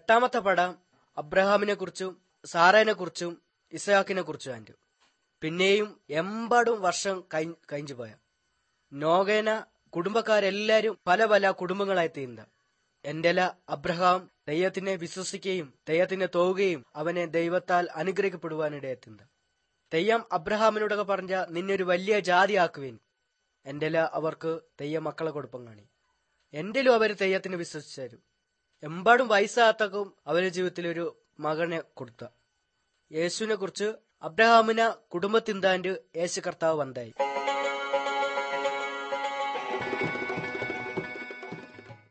എട്ടാമത്തെ പടം അബ്രഹാമിനെ കുറിച്ചും സാറേനെ കുറിച്ചും ഇസഹാക്കിനെ കുറിച്ചും ആൻഡ് പിന്നെയും എമ്പാടും വർഷം കഴിഞ്ഞു പോയ നോകേന കുടുംബക്കാരെല്ലാരും പല പല കുടുംബങ്ങളായി തീർന്ന എന്റെല അബ്രഹാം ദൈവത്തിനെ വിശ്വസിക്കുകയും ദൈവത്തിനെ തോവുകയും അവനെ ദൈവത്താൽ അനുഗ്രഹിക്കപ്പെടുവാനിടയെത്തുന്നത് തെയ്യം അബ്രഹാമിനോടൊക്കെ പറഞ്ഞ നിന്നൊരു വലിയ ജാതിയാക്കുവേൻ എന്റെല അവർക്ക് തെയ്യ മക്കളെ കൊടുപ്പം കാണി എന്റെലും അവർ തെയ്യത്തിന് വിശ്വസിച്ചു എമ്പാടും വയസ്സാത്തക്കും അവരുടെ ജീവിതത്തിൽ ഒരു മകനെ കൊടുത്ത യേശുവിനെ കുറിച്ച് അബ്രഹാമിന കുടുംബത്തിന്താണ്ട് യേശു കർത്താവ് വന്നായി